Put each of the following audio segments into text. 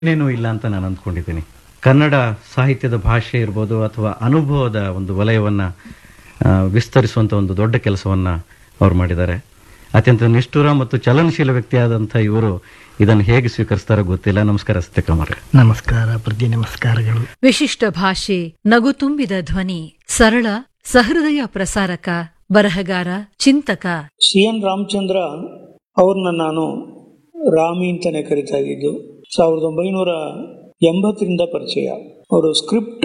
ಏನೇನೂ ಇಲ್ಲ ಅಂತ ನಾನು ಅಂದ್ಕೊಂಡಿದ್ದೀನಿ ಕನ್ನಡ ಸಾಹಿತ್ಯದ ಭಾಷೆ ಇರ್ಬೋದು ಅಥವಾ ಅನುಭವದ ಒಂದು ವಲಯವನ್ನ ಆ, ವಿಸ್ತರಿಸುವಂತ ಒಂದು ದೊಡ್ಡ ಕೆಲಸವನ್ನ ಅವ್ರು ಮಾಡಿದ್ದಾರೆ ಅತ್ಯಂತ ನಿಷ್ಠುರ ಮತ್ತು ಚಲನಶೀಲ ವ್ಯಕ್ತಿಯಾದಂಥ ಇವರು ಇದನ್ನು ಹೇಗೆ ಸ್ವೀಕರಿಸ್ತಾರೋ ಗೊತ್ತಿಲ್ಲ ನಮಸ್ಕಾರ ಸತ್ಯಕಮರ್ ನಮಸ್ಕಾರ ಪ್ರತಿ ನಮಸ್ಕಾರಗಳು ವಿಶಿಷ್ಟ ಭಾಷೆ ನಗು ತುಂಬಿದ ಧ್ವನಿ ಸರಳ ಸಹೃದಯ ಪ್ರಸಾರಕ ಬರಹಗಾರ ಚಿಂತಕ ಸಿ ಎನ್ ರಾಮಚಂದ್ರ ಅವ್ರನ್ನ ನಾನು ರಾಮಿ ಅಂತಾನೆ ಕರಿತಾ ಇದ್ದಿದ್ದು ಸಾವಿರದ ಒಂಬೈನೂರ ಎಂಬತ್ತರಿಂದ ಪರಿಚಯ ಅವರು ಸ್ಕ್ರಿಪ್ಟ್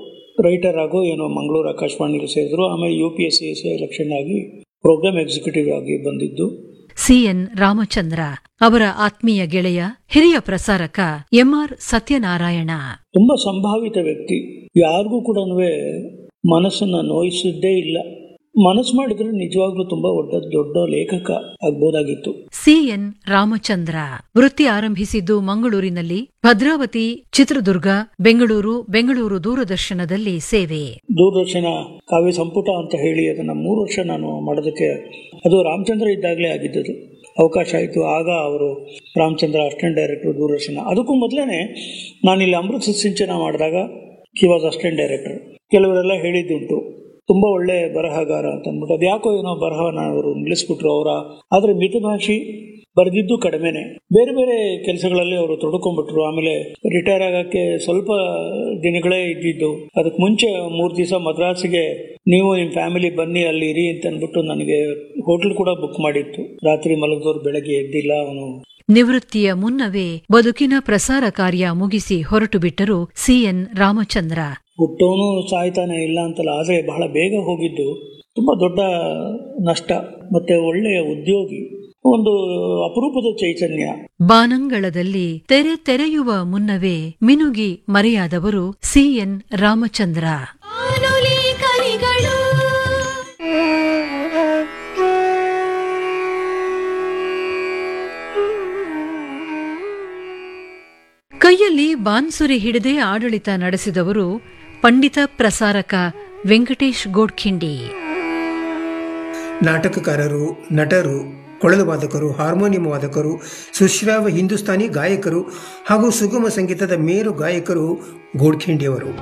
ರೈಟರ್ ಆಗೋ ಏನೋ ಮಂಗಳೂರು ಆಕಾಶವಾಣಿಲಿ ಸೇರಿದ್ರು ಆಮೇಲೆ U P S C election ಆಗಿ ಪ್ರೋಗ್ರಾಮ್ ಎಕ್ಸಿಕ್ಯೂಟಿವ್ ಆಗಿ ಬಂದಿದ್ದು ಸಿಎನ್ ರಾಮಚಂದ್ರ ಅವರ ಆತ್ಮೀಯ ಗೆಳೆಯ ಹಿರಿಯ ಪ್ರಸಾರಕ ಎಂಆರ್ ಸತ್ಯನಾರಾಯಣ ತುಂಬಾ ಸಂಭಾವಿತ ವ್ಯಕ್ತಿ ಯಾರಿಗೂ ಕೂಡ ಮನಸ್ಸನ್ನ ನೋಯಿಸಿದ್ದೇ ಇಲ್ಲ ಮನಸ್ಸು ಮಾಡಿದ್ರೆ ನಿಜವಾಗ್ಲೂ ತುಂಬಾ ಒಡ್ಡ ದೊಡ್ಡ ಲೇಖಕ ಆಗ್ಬೋದಾಗಿತ್ತು ಸಿಎನ್ ರಾಮಚಂದ್ರ ವೃತ್ತಿ ಆರಂಭಿಸಿದ್ದು ಮಂಗಳೂರಿನಲ್ಲಿ ಭದ್ರಾವತಿ ಚಿತ್ರದುರ್ಗ ಬೆಂಗಳೂರು ಬೆಂಗಳೂರು ದೂರದರ್ಶನದಲ್ಲಿ ಸೇವೆ ದೂರದರ್ಶನ ಕಾವ್ಯ ಸಂಪುಟ ಅಂತ ಹೇಳಿ ಅದನ್ನ ಮೂರು ವರ್ಷ ನಾನು ಮಾಡೋದಕ್ಕೆ ಅದು ರಾಮಚಂದ್ರ ಇದ್ದಾಗಲೇ ಆಗಿದ್ದದು ಅವಕಾಶ ಆಯಿತು ಆಗ ಅವರು ರಾಮಚಂದ್ರ ಅಸಿಸ್ಟೆಂಟ್ ಡೈರೆಕ್ಟರ್ ದೂರದರ್ಶನ ಅದಕ್ಕೂ ಮೊದಲೇ ನಾನಿಲ್ಲಿ ಅಮೃತ ಸಿಂಚನ ಮಾಡಿದಾಗ ಹಿ ವಾಸ್ ಅಸಿಸ್ಟೆಂಟ್ ಡೈರೆಕ್ಟರ್ ಕೆಲವರೆಲ್ಲ ಹೇಳಿದ್ದುಂಟು ತುಂಬಾ ಒಳ್ಳೆ ಬರಹಗಾರ ಅಂತ ಅಂದ್ಬಿಟ್ಟು ಅದು ಯಾಕೋ ಏನೋ ಬರಹನ ಅವರು ನಿಲ್ಲಿಸ್ಬಿಟ್ರು ಅವರ ಆದ್ರೆ ಮಿತಭಾಷಿ ಬರೆದಿದ್ದು ಕಡಿಮೆನೆ ಬೇರೆ ಬೇರೆ ಕೆಲಸಗಳಲ್ಲಿ ಅವರು ತೊಡ್ಕೊಂಡ್ಬಿಟ್ರು ಆಮೇಲೆ ರಿಟೈರ್ ಆಗಕ್ಕೆ ಸ್ವಲ್ಪ ದಿನಗಳೇ ಇದ್ದಿದ್ದು ಅದಕ್ಕೆ ಮುಂಚೆ ಮೂರು ದಿವಸ ಮದ್ರಾಸಿಗೆ ನೀವು ನಿಮ್ಮ ಫ್ಯಾಮಿಲಿ ಬನ್ನಿ ಅಲ್ಲಿ ಇರಿ ಅಂತ ಅಂದ್ಬಿಟ್ಟು ನನಗೆ ಹೋಟ್ಲ್ ಕೂಡ ಬುಕ್ ಮಾಡಿತ್ತು ರಾತ್ರಿ ಮಲಗಿದವ್ರು ಬೆಳಗ್ಗೆ ಎದ್ದಿಲ್ಲ ಅವನು ನಿವೃತ್ತಿಯ ಮುನ್ನವೇ ಬದುಕಿನ ಪ್ರಸಾರ ಕಾರ್ಯ ಮುಗಿಸಿ ಹೊರಟು ಬಿಟ್ಟರು ಸಿಎನ್ ರಾಮಚಂದ್ರ ಹುಟ್ಟೋನು ಸಾಯ್ತಾನೆ ಇಲ್ಲ ಅಂತಲ್ಲ ಆದ್ರೆ ಬಹಳ ಬೇಗ ಹೋಗಿದ್ದು ತುಂಬಾ ದೊಡ್ಡ ನಷ್ಟ ಮತ್ತೆ ಒಳ್ಳೆಯ ಉದ್ಯೋಗಿ ಒಂದು ಅಪರೂಪದ ಚೈತನ್ಯ ಬಾನಂಗಳದಲ್ಲಿ ತೆರೆ ತೆರೆಯುವ ಮುನ್ನವೇ ಮಿನುಗಿ ಮರೆಯಾದವರು ಸಿಎನ್ ರಾಮಚಂದ್ರ ಕೈಯಲ್ಲಿ ಬಾನ್ಸುರಿ ಹಿಡಿದೇ ಆಡಳಿತ ನಡೆಸಿದವರು ಪಂಡಿತ ಪ್ರಸಾರಕ ವೆಂಕಟೇಶ್ ಗೋಡ್ಖಿಂಡಿ ನಾಟಕಕಾರರು ನಟರು ಕೊಳಲು ವಾದಕರು ಹಾರ್ಮೋನಿಯಂ ವಾದಕರು ಸುಶ್ರಾವ ಹಿಂದೂಸ್ತಾನಿ ಗಾಯಕರು ಹಾಗೂ ಸುಗಮ ಸಂಗೀತದ ಮೇರು ಗಾಯಕರು ಗೋಡ್ಖಿಂಡಿಯವರು